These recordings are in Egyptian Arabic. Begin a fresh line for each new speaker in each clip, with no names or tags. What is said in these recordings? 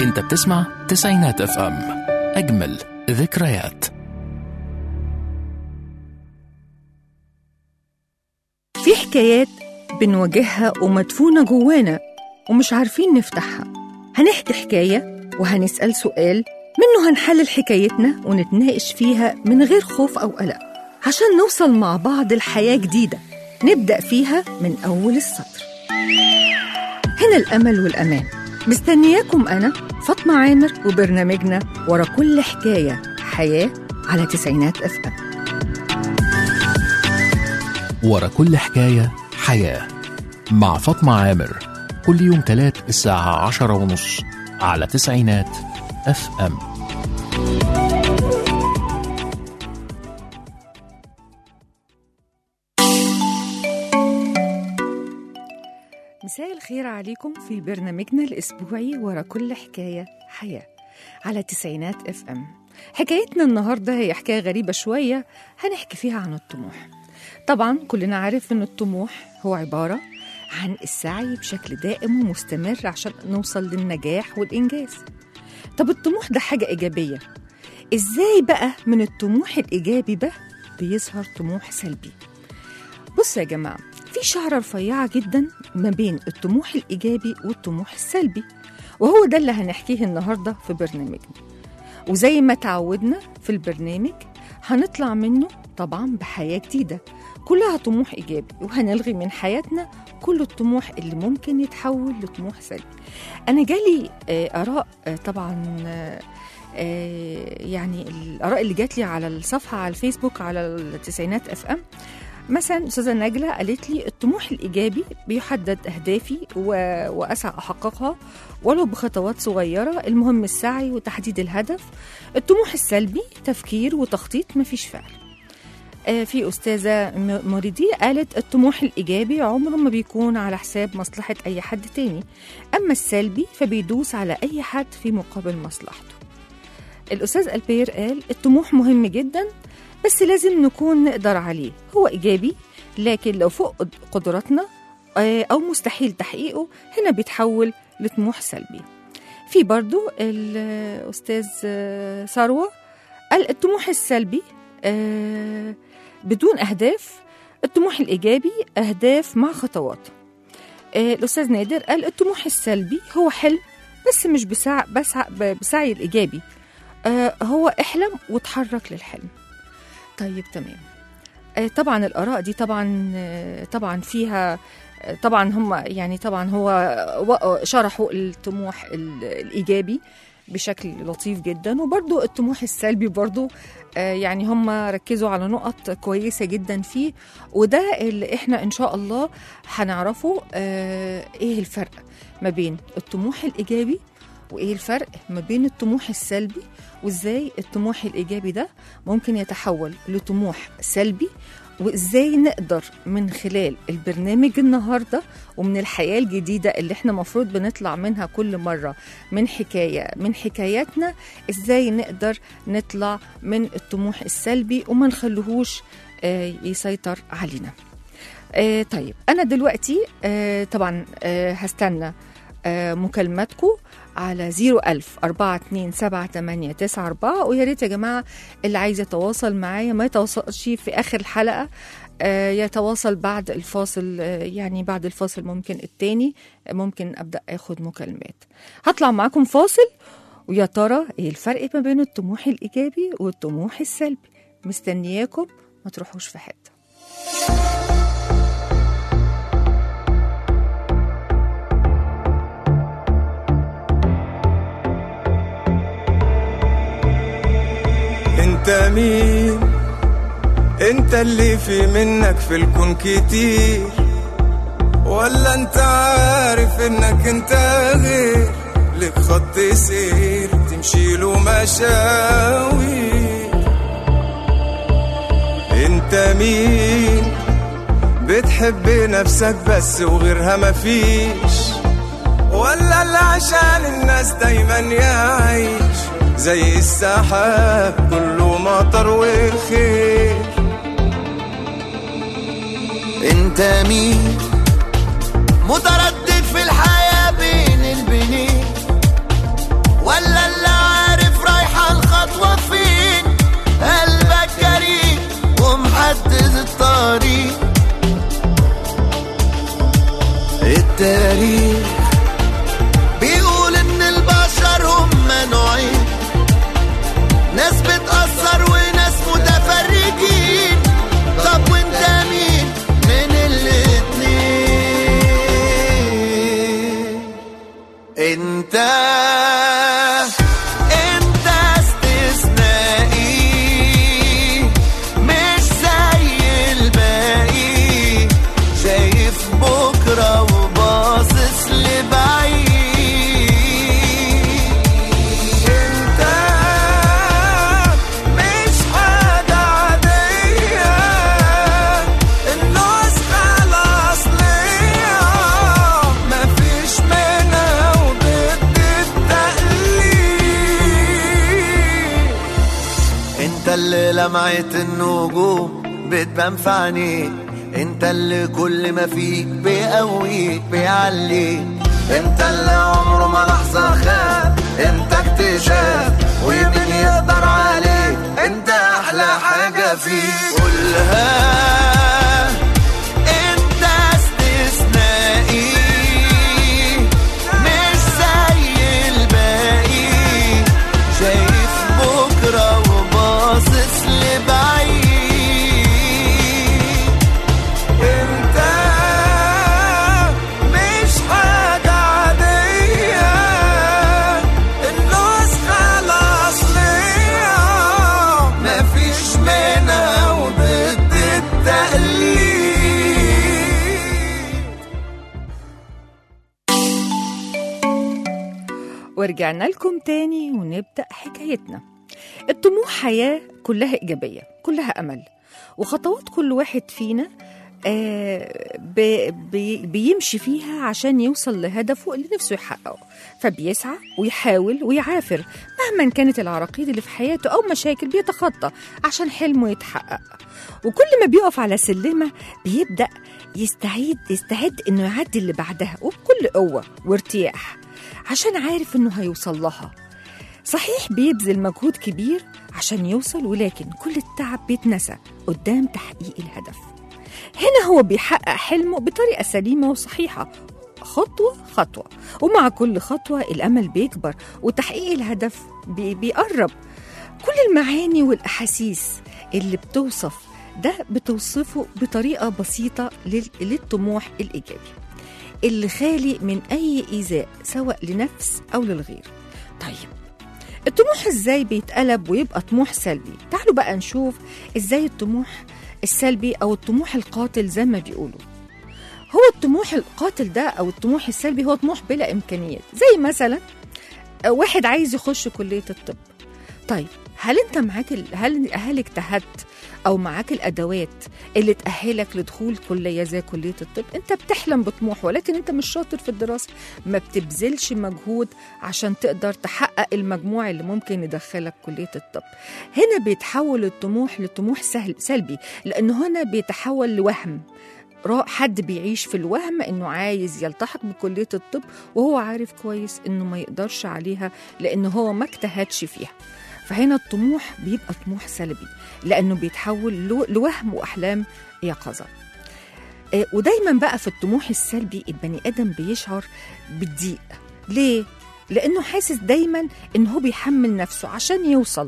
انت بتسمع تسعينات اف ام اجمل ذكريات
في حكايات بنواجهها ومدفونة جوانا ومش عارفين نفتحها هنحكي حكاية وهنسأل سؤال منه هنحلل حكايتنا ونتناقش فيها من غير خوف أو قلق عشان نوصل مع بعض لحياة جديدة نبدأ فيها من أول السطر هنا الأمل والأمان مستنياكم أنا فاطمة عامر وبرنامجنا ورا كل حكاية حياة على تسعينات أف أم
ورا كل حكاية حياة مع فاطمة عامر كل يوم تلات الساعة عشرة ونص على تسعينات اف ام
مساء الخير عليكم في برنامجنا الأسبوعي ورا كل حكاية حياة على تسعينات اف ام حكايتنا النهاردة هي حكاية غريبة شوية هنحكي فيها عن الطموح طبعا كلنا عارف ان الطموح هو عبارة عن السعي بشكل دائم ومستمر عشان نوصل للنجاح والإنجاز طب الطموح ده حاجة إيجابية إزاي بقى من الطموح الإيجابي ده بيظهر طموح سلبي بصوا يا جماعة في شعرة رفيعة جدا ما بين الطموح الإيجابي والطموح السلبي وهو ده اللي هنحكيه النهاردة في برنامجنا وزي ما تعودنا في البرنامج هنطلع منه طبعا بحياة جديدة كلها طموح إيجابي وهنلغي من حياتنا كل الطموح اللي ممكن يتحول لطموح سلبي أنا جالي آه، آراء آه، طبعا آه، آه، يعني الآراء اللي جات لي على الصفحة على الفيسبوك على التسعينات اف ام مثلا استاذه نجله قالت لي الطموح الايجابي بيحدد اهدافي و... واسعى احققها ولو بخطوات صغيره المهم السعي وتحديد الهدف الطموح السلبي تفكير وتخطيط مفيش فعل آه، في أستاذة م- مريدي قالت الطموح الإيجابي عمره ما بيكون على حساب مصلحة أي حد تاني أما السلبي فبيدوس على أي حد في مقابل مصلحته الأستاذ البير قال الطموح مهم جدا بس لازم نكون نقدر عليه هو إيجابي لكن لو فوق قد- قدراتنا آه، أو مستحيل تحقيقه هنا بيتحول لطموح سلبي في برضو الأستاذ آه، ثروة قال الطموح السلبي آه، بدون أهداف الطموح الإيجابي أهداف مع خطوات آه، الأستاذ نادر قال الطموح السلبي هو حلم بس مش بسع... بسع... بسعي الإيجابي آه، هو احلم وتحرك للحلم طيب تمام آه، طبعا الآراء دي طبعا آه، طبعا فيها آه، طبعا هم يعني طبعا هو و- شرحوا الطموح ال- الإيجابي بشكل لطيف جدا وبرضو الطموح السلبي برضو آه، يعني هم ركزوا على نقط كويسة جدا فيه وده اللي احنا ان شاء الله هنعرفه آه، ايه الفرق ما بين الطموح الإيجابي وايه الفرق ما بين الطموح السلبي وازاي الطموح الإيجابي ده ممكن يتحول لطموح سلبي وازاي نقدر من خلال البرنامج النهارده ومن الحياه الجديده اللي احنا مفروض بنطلع منها كل مره من حكايه من حكاياتنا ازاي نقدر نطلع من الطموح السلبي وما نخليهوش آه، يسيطر علينا آه، طيب انا دلوقتي آه، طبعا آه، هستنى آه، مكالماتكم على 01000 427 ويا ريت يا جماعه اللي عايز يتواصل معايا ما يتواصلش في اخر الحلقه آه، يتواصل بعد الفاصل آه، يعني بعد الفاصل ممكن التاني ممكن ابدا اخد مكالمات هطلع معاكم فاصل ويا ترى ايه الفرق ما بين الطموح الايجابي والطموح السلبي مستنياكم ما تروحوش في حته
انت مين انت اللي في منك في الكون كتير ولا انت عارف انك انت غير لك خط سير تمشي له مشاوي انت مين بتحب نفسك بس وغيرها مفيش ولا اللي عشان الناس دايما يعيش زي السحاب كله مطر وخير
انت مين متردد في الحياة بين البنين التاريخ بيقول ان البشر هم نوعين ناس بتأثر وناس متفرجين طب وانت مين من الاتنين انت انت استثنائي مش زي الباقي شايف بكرة وباصص لبعيد
انت مش حاجة عادية النسخة الأصلية مفيش منها وضد التقليد
انت اللي لمعت النجوم بتبان في عينيك انت اللي كل ما فيك بيقويك بيعليك انت اللي عمره ما لحظة خاب انت اكتشاف ومين يقدر عليك انت احلى حاجة فيك قولها انت استثنائي مش زي الباقي شايف بكرة وباصص لبعيد
انت مش حاجة عادية النسخة الأصلية مفيش منها وضد التقليد
ورجعنا لكم تاني ونبدأ حكايتنا الطموح حياة كلها إيجابية كلها أمل وخطوات كل واحد فينا آه بي بي بيمشي فيها عشان يوصل لهدفه اللي نفسه يحققه فبيسعى ويحاول ويعافر مهما كانت العراقيل اللي في حياته أو مشاكل بيتخطى عشان حلمه يتحقق وكل ما بيقف على سلمة بيبدأ يستعيد يستعد إنه يعدي اللي بعدها وبكل قوة وارتياح عشان عارف إنه هيوصل لها صحيح بيبذل مجهود كبير عشان يوصل ولكن كل التعب بيتنسى قدام تحقيق الهدف هنا هو بيحقق حلمه بطريقة سليمة وصحيحة خطوة خطوة ومع كل خطوة الأمل بيكبر وتحقيق الهدف بي- بيقرب كل المعاني والأحاسيس اللي بتوصف ده بتوصفه بطريقة بسيطة لل- للطموح الإيجابي اللي خالي من أي إيذاء سواء لنفس أو للغير طيب الطموح ازاي بيتقلب ويبقى طموح سلبي تعالوا بقى نشوف ازاي الطموح السلبي او الطموح القاتل زي ما بيقولوا هو الطموح القاتل ده او الطموح السلبي هو طموح بلا امكانيات زي مثلا واحد عايز يخش كليه الطب طيب هل انت معاك ال... هل هل اجتهدت او معاك الادوات اللي تاهلك لدخول كليه زي كليه الطب انت بتحلم بطموح ولكن انت مش شاطر في الدراسه ما بتبذلش مجهود عشان تقدر تحقق المجموع اللي ممكن يدخلك كليه الطب هنا بيتحول الطموح لطموح سهل سلبي لانه هنا بيتحول لوهم را- حد بيعيش في الوهم انه عايز يلتحق بكليه الطب وهو عارف كويس انه ما يقدرش عليها لانه هو ما اجتهدش فيها فهنا الطموح بيبقى طموح سلبي لانه بيتحول لو- لوهم واحلام يقظه آه، ودايما بقى في الطموح السلبي البني ادم بيشعر بالضيق ليه لانه حاسس دايما ان هو بيحمل نفسه عشان يوصل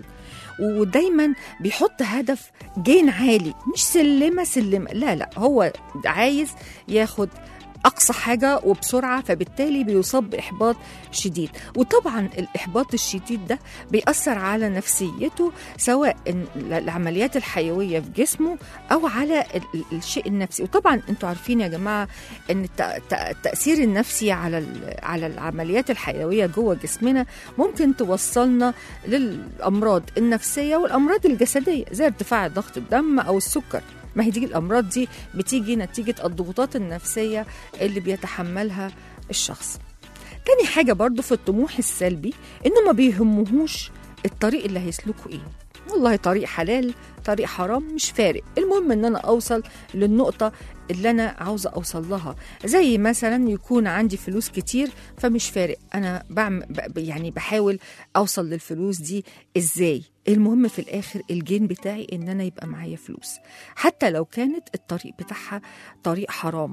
ودايما بيحط هدف جين عالي مش سلمه سلمه لا لا هو عايز ياخد اقصى حاجه وبسرعه فبالتالي بيصاب باحباط شديد وطبعا الاحباط الشديد ده بيأثر على نفسيته سواء إن- العمليات الحيويه في جسمه او على ال- ال- الشيء النفسي وطبعا انتوا عارفين يا جماعه ان الت- الت- التاثير النفسي على ال- على العمليات الحيويه جوه جسمنا ممكن توصلنا للامراض النفسيه والامراض الجسديه زي ارتفاع ضغط الدم او السكر ما هي دي الامراض دي بتيجي نتيجه الضغوطات النفسيه اللي بيتحملها الشخص تاني حاجة برضو في الطموح السلبي إنه ما بيهمهوش الطريق اللي هيسلكه إيه والله طريق حلال طريق حرام مش فارق المهم ان انا اوصل للنقطة اللي انا عاوزة اوصل لها زي مثلا يكون عندي فلوس كتير فمش فارق انا بعمل ب- يعني بحاول اوصل للفلوس دي ازاي المهم في الاخر الجين بتاعي ان انا يبقى معايا فلوس حتى لو كانت الطريق بتاعها طريق حرام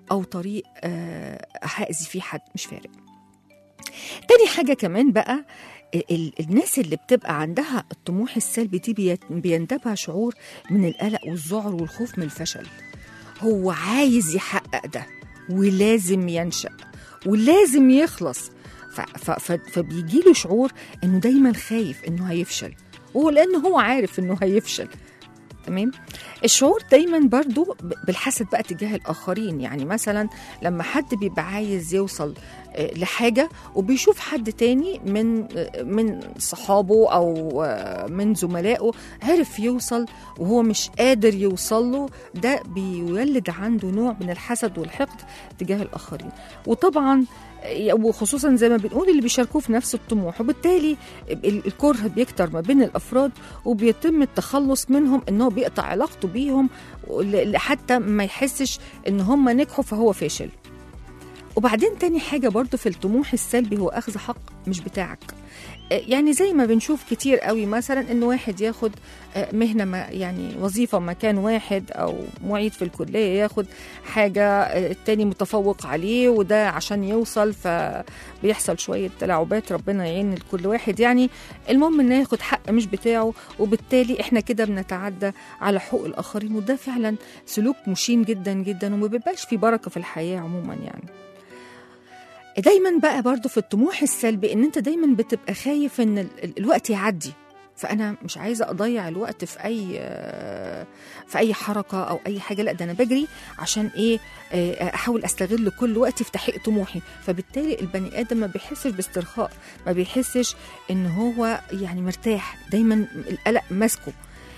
او طريق آه، هاذي فيه حد مش فارق تاني حاجه كمان بقى ال- ال- الناس اللي بتبقى عندها الطموح السلبي دي بيت- بينتابها شعور من القلق والذعر والخوف من الفشل هو عايز يحقق ده ولازم ينشأ ولازم يخلص ف- ف- ف- فبيجي له شعور انه دايما خايف انه هيفشل وهو لان هو عارف انه هيفشل تمام الشعور دايما برضو ب- بالحسد بقى تجاه الاخرين يعني مثلا لما حد بيبقى عايز يوصل آه، لحاجه وبيشوف حد تاني من آه، من صحابه او آه، من زملائه عرف يوصل وهو مش قادر يوصل له ده بيولد عنده نوع من الحسد والحقد تجاه الاخرين وطبعا آه، وخصوصا زي ما بنقول اللي بيشاركوه في نفس الطموح وبالتالي ال- الكره بيكتر ما بين الافراد وبيتم التخلص منهم ان هو بيقطع علاقته بيهم ل- حتى ما يحسش ان هم نجحوا فهو فاشل وبعدين تاني حاجة برضو في الطموح السلبي هو أخذ حق مش بتاعك آه، يعني زي ما بنشوف كتير قوي مثلا ان واحد ياخد آه، مهنه ما يعني وظيفه مكان واحد او معيد في الكليه ياخد حاجه آه، التاني متفوق عليه وده عشان يوصل فبيحصل شويه تلاعبات ربنا يعين لكل واحد يعني المهم انه ياخد حق مش بتاعه وبالتالي احنا كده بنتعدى على حقوق الاخرين وده فعلا سلوك مشين جدا جدا وما بيبقاش في بركه في الحياه عموما يعني دايما بقى برضو في الطموح السلبي ان انت دايما بتبقى خايف ان ال- ال- الوقت يعدي فانا مش عايزه اضيع الوقت في اي في اي حركه او اي حاجه لا ده انا بجري عشان ايه آه، احاول استغل كل وقتي في تحقيق طموحي فبالتالي البني ادم ما بيحسش باسترخاء ما بيحسش ان هو يعني مرتاح دايما القلق ماسكه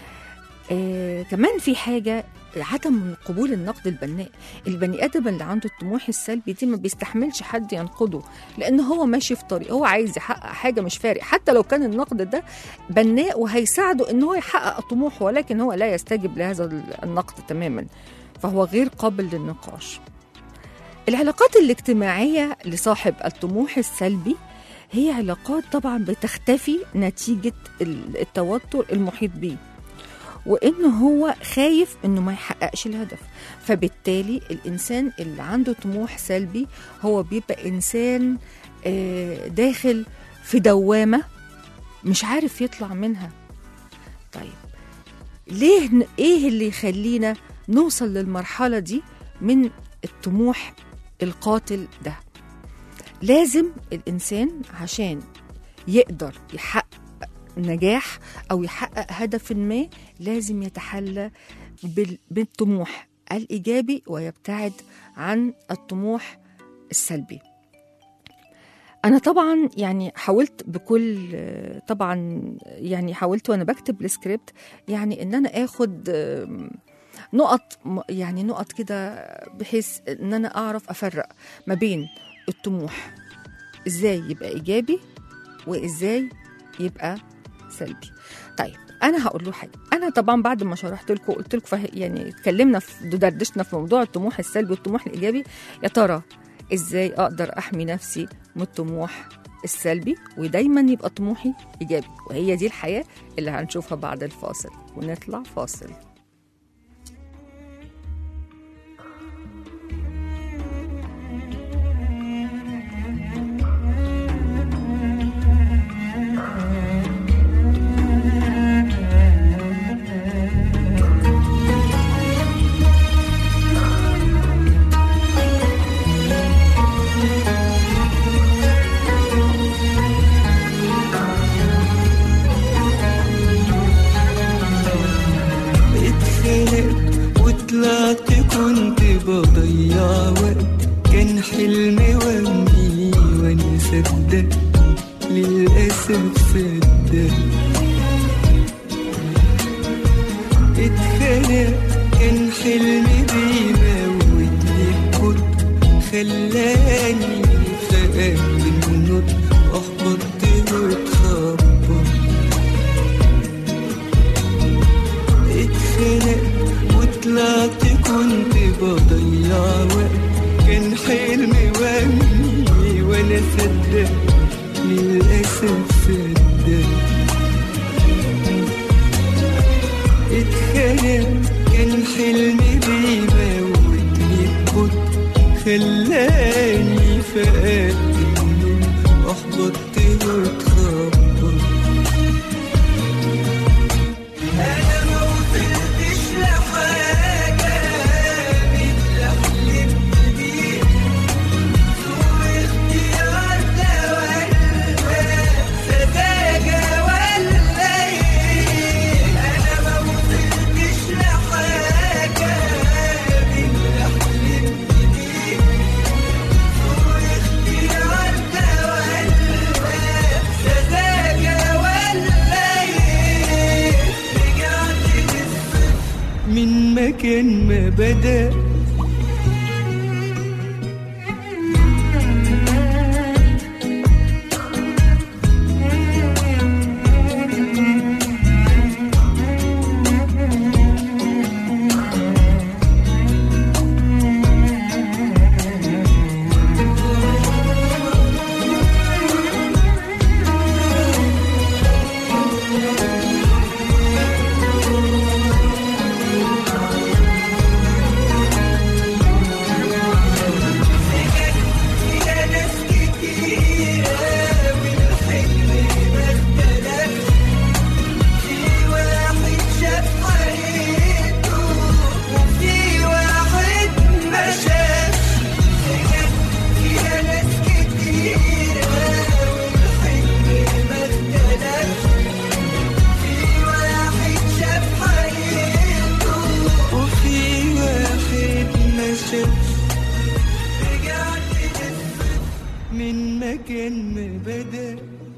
آه كمان في حاجه عدم قبول النقد البناء البني ادم اللي عنده الطموح السلبي دي ما بيستحملش حد ينقده لان هو ماشي في طريق هو عايز يحقق حاجه مش فارق حتى لو كان النقد ده بناء وهيساعده ان هو يحقق طموحه ولكن هو لا يستجب لهذا النقد تماما فهو غير قابل للنقاش العلاقات الاجتماعيه لصاحب الطموح السلبي هي علاقات طبعا بتختفي نتيجه التوتر المحيط بيه وانه هو خايف انه ما يحققش الهدف فبالتالي الانسان اللي عنده طموح سلبي هو بيبقى انسان آه، داخل في دوامه مش عارف يطلع منها طيب ليه ن- ايه اللي يخلينا نوصل للمرحله دي من الطموح القاتل ده لازم الانسان عشان يقدر يحقق نجاح او يحقق هدف ما لازم يتحلى بال- بالطموح الايجابي ويبتعد عن الطموح السلبي انا طبعا يعني حاولت بكل طبعا يعني حاولت وانا بكتب السكريبت يعني ان انا اخد آم، نقط م- يعني نقط كده بحيث ان انا اعرف افرق ما بين الطموح ازاي يبقى ايجابي وازاي يبقى سلبي طيب انا هقول له حاجه انا طبعا بعد ما شرحت لكم قلت لكم فه- يعني اتكلمنا في دردشنا في موضوع الطموح السلبي والطموح الايجابي يا ترى ازاي اقدر احمي نفسي من الطموح السلبي ودايما يبقى طموحي ايجابي وهي دي الحياه اللي هنشوفها بعد الفاصل ونطلع فاصل
اتخنقت وطلعت كنت بضيع وقت كان حلمي وهمي وانا صدقت للأسف صدقت اتخنقت كان حلمي بيموتني كنت خلاني فقدت النطق احبطت واتخبط اتخنقت وطلعت كنت بضيع وقت كان حلمي وهمي وانا صدقت للأسف صدقت اتخنقت كان حلمي بيموتني كنت خلاني فقدت النوم احبطت واتخبط انا ما وصلتش لحاجه من اللي حلمت بيه سوء اختيار ده ولا سذاجه ولا ايه انا ما وصلتش لحاجه من اللي حلمت بيه سوء اختيار ده ولا سذاجه ولا ايه رجعت للصفر من مكان ما بدأ فيها ناس كتيرة والحلم ما اختلفش في واحد شاف حقيقته وفي واحد ما شافش فيها ناس كتيرة والحلم ما اختلفش في واحد شاف حقيقته وفي واحد ما شافش رجعت للصفر من مكان ما بدأ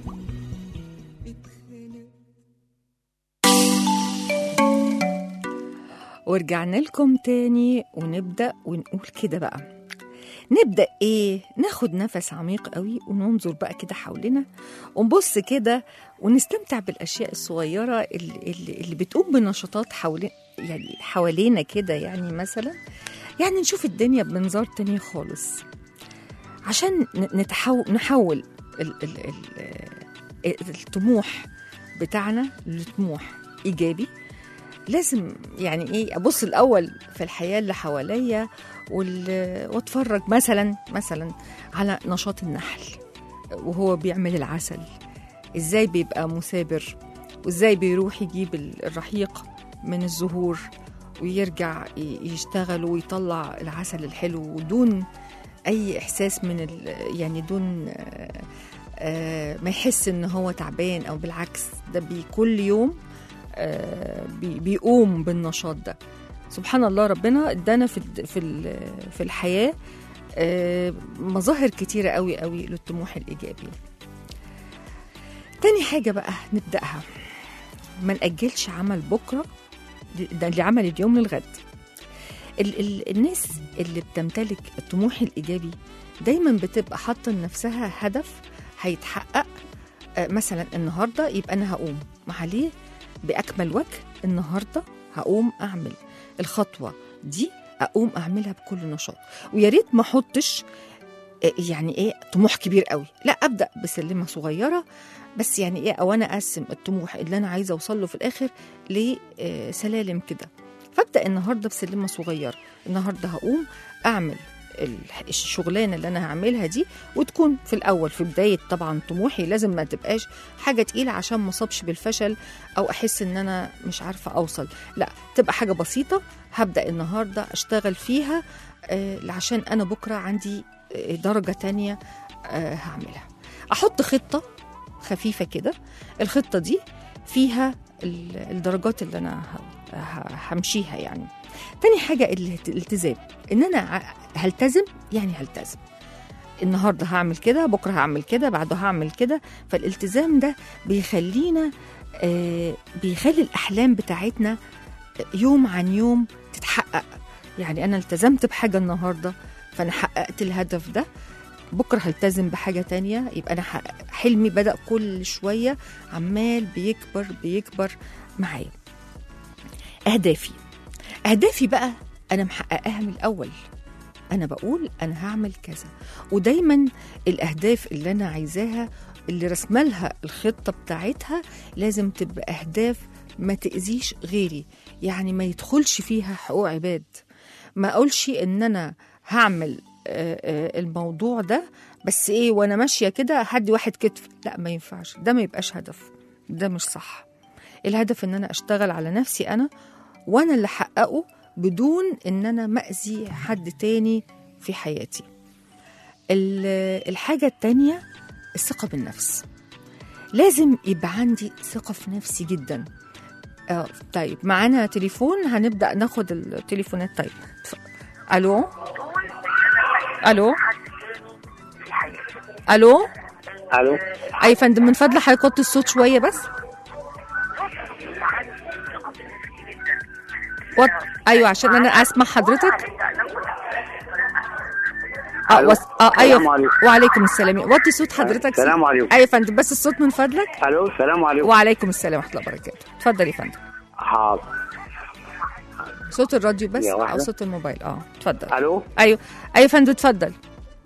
اتخنق
ورجعنا لكم تاني ونبدأ ونقول كده بقى نبدأ إيه؟ ناخد نفس عميق قوي وننظر بقى كده حوالينا ونبص كده ونستمتع بالأشياء الصغيرة اللي, اللي, اللي بتقوم بنشاطات حوالين يعني حوالينا كده يعني مثلا يعني نشوف الدنيا بمنظار تاني خالص عشان ن- نتحول نحول ال ال ال الطموح بتاعنا لطموح إيجابي لازم يعني ايه ابص الاول في الحياه اللي حواليا وال- واتفرج مثلا مثلا على نشاط النحل وهو بيعمل العسل ازاي بيبقى مثابر وازاي بيروح يجيب ال- الرحيق من الزهور ويرجع ي- يشتغل ويطلع العسل الحلو دون اي احساس من ال يعني دون آه، آه، ما يحس ان هو تعبان او بالعكس ده بي كل يوم آه، بي- بيقوم بالنشاط ده سبحان الله ربنا ادانا في الد- في ال- في الحياه آه، مظاهر كتيره قوي قوي للطموح الايجابي تاني حاجه بقى نبداها ما ناجلش عمل بكره ده لعمل اليوم للغد ال ال الناس اللي بتمتلك الطموح الايجابي دايما بتبقى حاطه لنفسها هدف هيتحقق آه، مثلا النهارده يبقى انا هقوم ما ليه باكمل وجه النهارده هقوم اعمل الخطوه دي اقوم اعملها بكل نشاط ويا ريت ما احطش آه، يعني ايه طموح كبير قوي لا ابدا بسلمه صغيره بس يعني ايه او انا اقسم الطموح اللي انا عايزه اوصل له في الاخر لسلالم كده فابدا النهارده بسلمه صغيره النهارده هقوم اعمل ال- الشغلانه اللي انا هعملها دي وتكون في الاول في بدايه طبعا طموحي لازم ما تبقاش حاجه تقيله عشان ما اصابش بالفشل او احس ان انا مش عارفه اوصل لا تبقى حاجه بسيطه هبدا النهارده اشتغل فيها آه، عشان انا بكره عندي آه، درجه تانية آه، هعملها احط خطه خفيفه كده الخطه دي فيها ال- الدرجات اللي انا ه- ه- همشيها يعني تاني حاجه الالت- الالتزام ان انا ع- هلتزم يعني هلتزم النهارده هعمل كده بكره هعمل كده بعده هعمل كده فالالتزام ده بيخلينا آه بيخلي الاحلام بتاعتنا يوم عن يوم تتحقق يعني انا التزمت بحاجه النهارده فانا حققت الهدف ده بكره هلتزم بحاجه تانية يبقى انا حقق- حلمي بدا كل شويه عمال بيكبر بيكبر معايا اهدافي اهدافي بقى انا محققاها من الاول انا بقول انا هعمل كذا ودايما الاهداف اللي انا عايزاها اللي رسمه لها الخطه بتاعتها لازم تبقى اهداف ما تاذيش غيري يعني ما يدخلش فيها حقوق عباد ما اقولش ان انا هعمل آه، آه، الموضوع ده بس ايه وانا ماشيه كده هدي واحد كتف لا ما ينفعش ده ما يبقاش هدف ده مش صح الهدف ان انا اشتغل على نفسي انا وانا اللي احققه بدون ان انا مأذي حد تاني في حياتي ال- الحاجه التانيه الثقه بالنفس لازم يبقى عندي ثقه في نفسي جدا آه طيب معانا تليفون هنبدا ناخد التليفونات طيب اتف- الو الو الو
الو
اي يا فندم من فضل حضرتك وطي الصوت شويه بس وط... ايوه عشان انا اسمع حضرتك اه
ألو.
وس... اه ايوه
السلام عليكم.
وعليكم السلام وطي صوت حضرتك
السلام عليكم.
ايوه يا فندم بس الصوت من فضلك
الو السلام عليكم
وعليكم السلام ورحمه الله وبركاته اتفضل يا فندم
حاضر
صوت الراديو بس
يا
او
واحدة.
صوت الموبايل اه اتفضل
الو
ايوه ايوه يا فندم اتفضل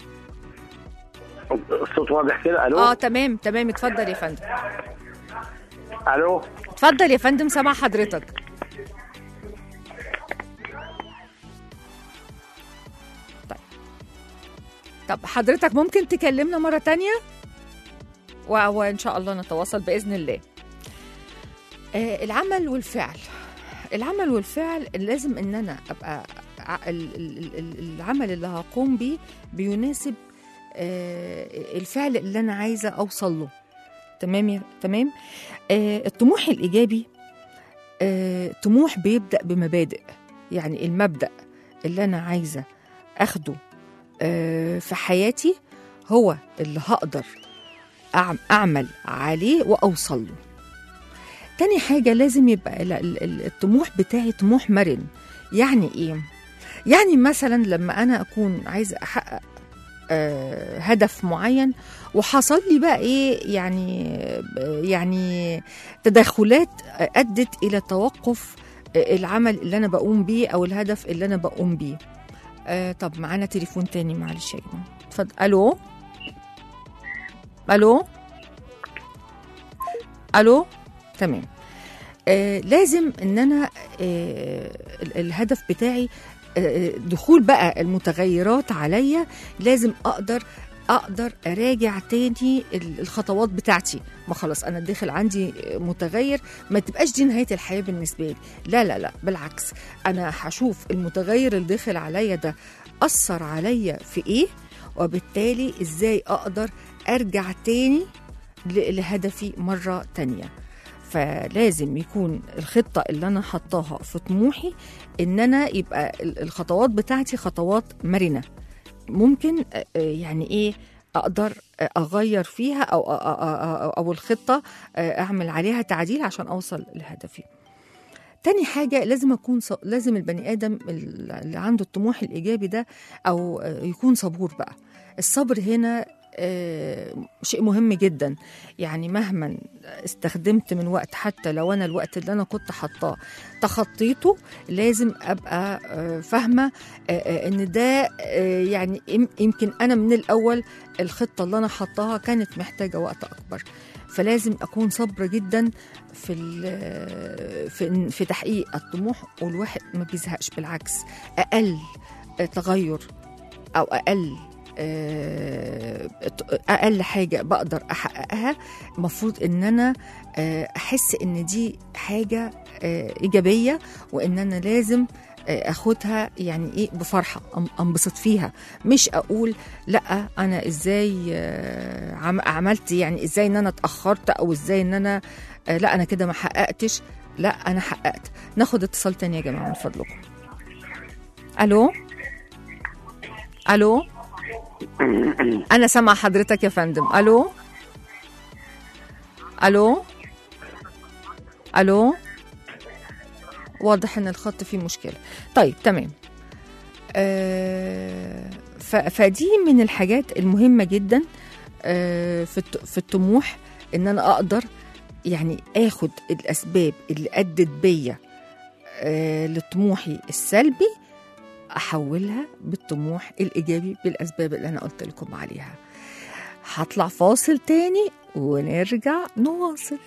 الصوت واضح كده الو
اه تمام تمام اتفضل يا فندم
الو
اتفضل يا فندم سامع حضرتك طيب طب حضرتك ممكن تكلمنا مرة تانية و- وإن شاء الله نتواصل بإذن الله آه العمل والفعل العمل والفعل لازم ان انا ابقى ع- ال- ال- ال- العمل اللي هقوم بيه بيناسب آه الفعل اللي انا عايزه اوصل له تمام يا- تمام آه الطموح الايجابي آه طموح بيبدا بمبادئ يعني المبدا اللي انا عايزه اخده آه في حياتي هو اللي هقدر أعم- اعمل عليه واوصل له تاني حاجة لازم يبقى ال- ال- ال- الطموح بتاعي طموح مرن يعني ايه؟ يعني مثلا لما انا اكون عايزة احقق آه، هدف معين وحصل لي بقى ايه يعني يعني تدخلات ادت الى توقف العمل اللي انا بقوم بيه او الهدف اللي انا بقوم بيه آه طب معانا تليفون تاني معلش يا جماعه اتفضل الو الو الو تمام آه لازم ان انا آه ال- الهدف بتاعي آه دخول بقى المتغيرات عليا لازم اقدر اقدر اراجع تاني ال- الخطوات بتاعتي ما خلاص انا داخل عندي متغير ما تبقاش دي نهايه الحياه بالنسبه لي لا لا لا بالعكس انا هشوف المتغير اللي داخل عليا ده اثر عليا في ايه وبالتالي ازاي اقدر ارجع تاني ل- لهدفي مره تانيه فلازم يكون الخطه اللي انا حطاها في طموحي ان انا يبقى ال- الخطوات بتاعتي خطوات مرنه ممكن آه، آه، يعني ايه اقدر آه، اغير فيها او أو- أو- او الخطه آه، اعمل عليها تعديل عشان اوصل لهدفي تاني حاجة لازم أكون ص... لازم البني آدم اللي عنده الطموح الإيجابي ده أو آه، يكون صبور بقى الصبر هنا آه، شيء مهم جدا يعني مهما استخدمت من وقت حتى لو أنا الوقت اللي أنا كنت حطاه تخطيته لازم أبقى آه، فاهمة آه، آه، إن ده آه، يعني يم- يمكن أنا من الأول الخطة اللي أنا حطاها كانت محتاجة وقت أكبر فلازم أكون صبرة جدا في ال- في في تحقيق الطموح والواحد ما بيزهقش بالعكس اقل تغير او اقل آه، اقل حاجه بقدر احققها المفروض ان انا آه، احس ان دي حاجه آه، ايجابيه وان انا لازم آه، اخدها يعني ايه بفرحه أم- انبسط فيها مش اقول لا انا ازاي آه، عم- عملت يعني ازاي ان انا اتاخرت او ازاي ان انا آه، لا انا كده ما حققتش لا انا حققت ناخد اتصال تاني يا جماعه من فضلكم الو الو انا سامعه حضرتك يا فندم الو الو الو واضح ان الخط فيه مشكله طيب تمام آه ف- فدي من الحاجات المهمه جدا آه في الت- في الطموح ان انا اقدر يعني اخد الاسباب اللي ادت بيا آه لطموحي السلبي احولها بالطموح الايجابي بالاسباب اللي انا قلت لكم عليها هطلع فاصل تاني ونرجع نواصل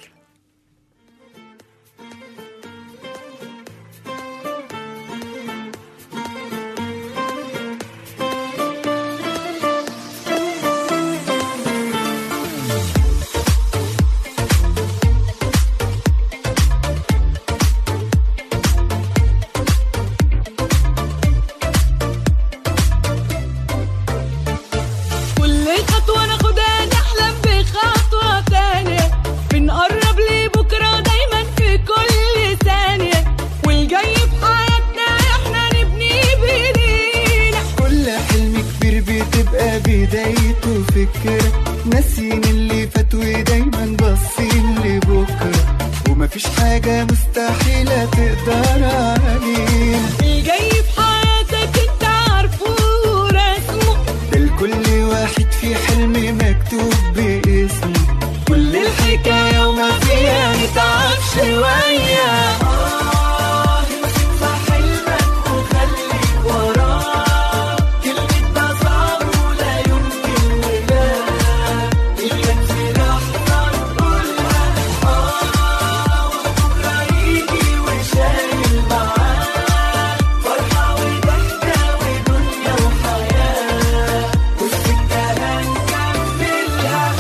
وفكرة ناسين اللي فات ودايما باصين لبكرة ومفيش حاجة مستحيلة تقدر علينا
الجاي في حياتك انت عارفه ورسمه
ده لكل واحد في حلم مكتوب باسمه كل الحكاية وما فيها نتعب شوية آه امسك في حلمك وخليك وراه كلمة ده صعب ولا يمكن ولا إياك في لحظة نقولها آه وبكرة يجي وشايل معاه فرحة وضحكة ودنيا وحياة والسكة هنكملها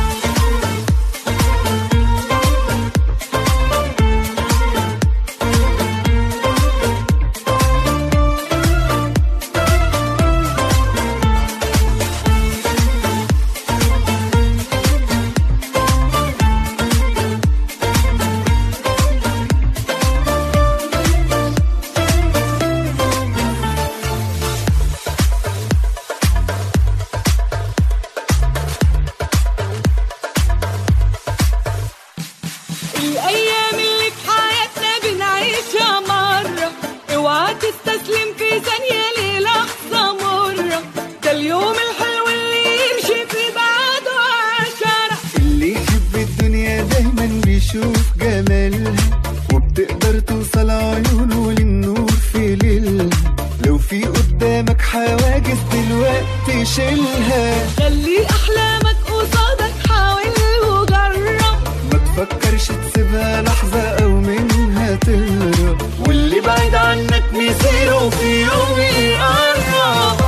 الأيام اللي في حياتنا بنعيشها مرة اوعى تستسلم في ثانية للحظة مرة ده اليوم الحلو اللي يمشي في بعده عشرة
اللي يحب الدنيا دايما بيشوف جمالها وبتقدر توصل عيونه للنور في ليلها لو في قدامك حواجز دلوقتي شيلها
خلي أحلامك قصادك حاول وجرب
ما تفكرش تسيبها لحظة أو منها تهرب واللي بعيد عنك مصيره في يوم يقرب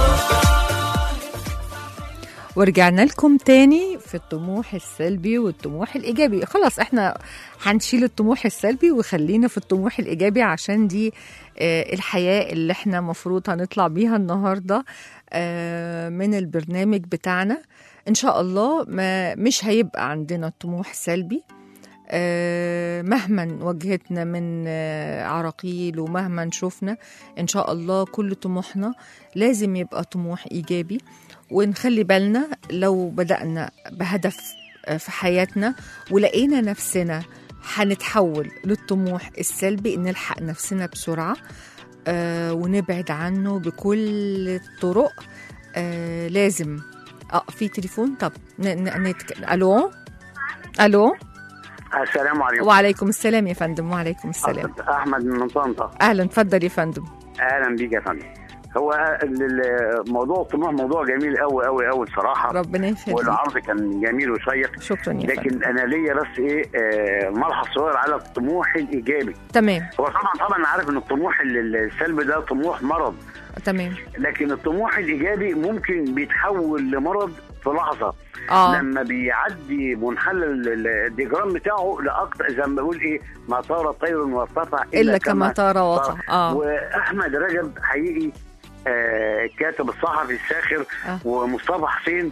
ورجعنا لكم تاني في الطموح السلبي والطموح الإيجابي خلاص احنا هنشيل الطموح السلبي وخلينا في الطموح الإيجابي عشان دي آه، الحياة اللي احنا مفروض هنطلع بيها النهاردة آه، من البرنامج بتاعنا إن شاء الله ما مش هيبقى عندنا طموح سلبي آه، مهما واجهتنا من آه، عراقيل ومهما شفنا إن شاء الله كل طموحنا لازم يبقى طموح إيجابي ونخلي بالنا لو بدأنا بهدف آه، في حياتنا ولقينا نفسنا هنتحول للطموح السلبي إن نلحق نفسنا بسرعة آه، ونبعد عنه بكل الطرق آه، لازم اه في تليفون طب ن- ن- نتك... الو الو
السلام عليكم
وعليكم السلام يا فندم وعليكم السلام
احمد من طنطا
اهلا اتفضل يا فندم
اهلا بيك يا فندم هو ال- ال- موضوع الطموح موضوع جميل قوي قوي قوي بصراحه
ربنا يخليك
والعرض كان جميل وشيق
شكرا يا فندم
لكن انا ليا بس ايه آه، ملحظ صغير على الطموح الايجابي
تمام
هو طبعا طبعا أنا عارف ان الطموح ال- السلبي ده طموح مرض
تمام
لكن الطموح الايجابي ممكن بيتحول لمرض في لحظه
اه
لما بيعدي منحل ال- ال- الديجرام بتاعه لاكتر زي ما بقول ايه ما طار طير وارتفع
الا كما ترى وقع اه
واحمد رجب حقيقي آه كاتب الصحفي الساخر
آه.
ومصطفى حسين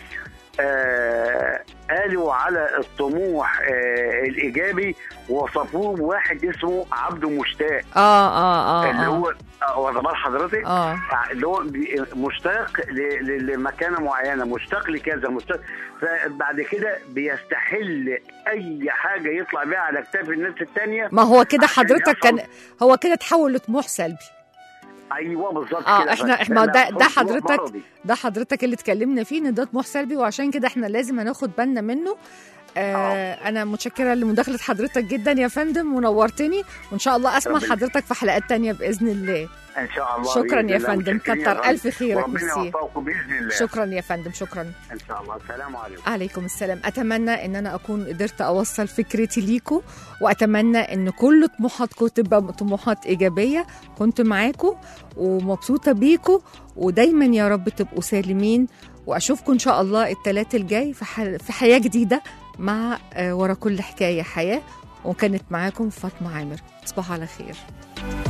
آه قالوا على الطموح آه الايجابي وصفوه بواحد اسمه عبده مشتاق
اه اه اه
اللي
اه
هو آه، واخد بال حضرتك؟
اه
اللي هو بي- مشتاق ل- ل- لمكانه معينه مشتاق لكذا مشتاق فبعد كده بيستحل اي حاجه يطلع بيها على كتاف الناس الثانيه
ما هو كده
عشان
حضرتك كان
يحصل-
هو كده تحول لطموح سلبي
ايوه بالظبط
اه
كده
احنا
بس
احنا ده ده
طموح
حضرتك
مرضي.
ده حضرتك اللي اتكلمنا فيه ان ده طموح سلبي وعشان كده احنا لازم هناخد بالنا منه آه انا متشكره لمداخله حضرتك جدا يا فندم ونورتني وان شاء الله اسمع
ربنا-
حضرتك في حلقات تانية باذن الله
ان شاء الله
شكرا
بإذن
يا
الله.
فندم
متشكرين
كتر
يا فندم.
الف خيرك
وربنا
ميرسي
يوفقكم باذن الله
شكرا يا فندم شكرا
ان شاء الله السلام عليكم
عليكم السلام اتمنى ان انا اكون قدرت اوصل فكرتي ليكم واتمنى ان كل طموحاتكم تبقى طموحات ايجابيه كنت معاكم ومبسوطه بيكم ودايما يا رب تبقوا سالمين واشوفكم ان شاء الله الثلاث الجاي في, ح... في حياه جديده مع آه، ورا كل حكايه حياه وكانت معاكم فاطمه عامر تصبحوا على خير